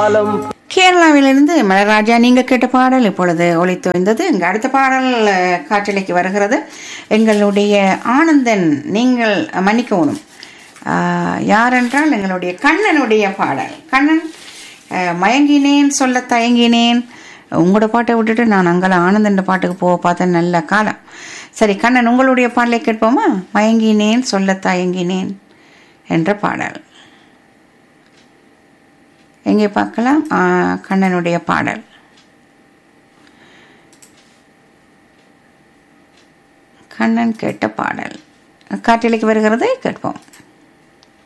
காலம் கேரளாவிலிருந்து மலராஜா நீங்க கேட்ட பாடல் இப்பொழுது ஒளித்தோய்ந்தது இங்க அடுத்த பாடல் அஹ், காற்றலைக்கு வருகிறது எங்களுடைய ஆனந்தன் நீங்கள் மன்னிக்கணும் ஆஹ், யாரென்றால் எங்களுடைய கண்ணனுடைய பாடல் கண்ணன் அஹ், மயங்கினேன் சொல்ல தயங்கினேன் உங்களோட பாட்டை விட்டுட்டு நான் அங்கே ஆனந்தன் பாட்டுக்கு போக பார்த்தேன் நல்ல காலம் சரி கண்ணன் உங்களுடைய பாடலை கேட்போமா மயங்கினேன் சொல்ல தயங்கினேன் என்ற பாடல் எங்கே பார்க்கலாம் ஆ, கண்ணனுடைய பாடல் கண்ணன் கேட்ட பாடல் காற்றலைக்கு வருகிறதை கேட்போம்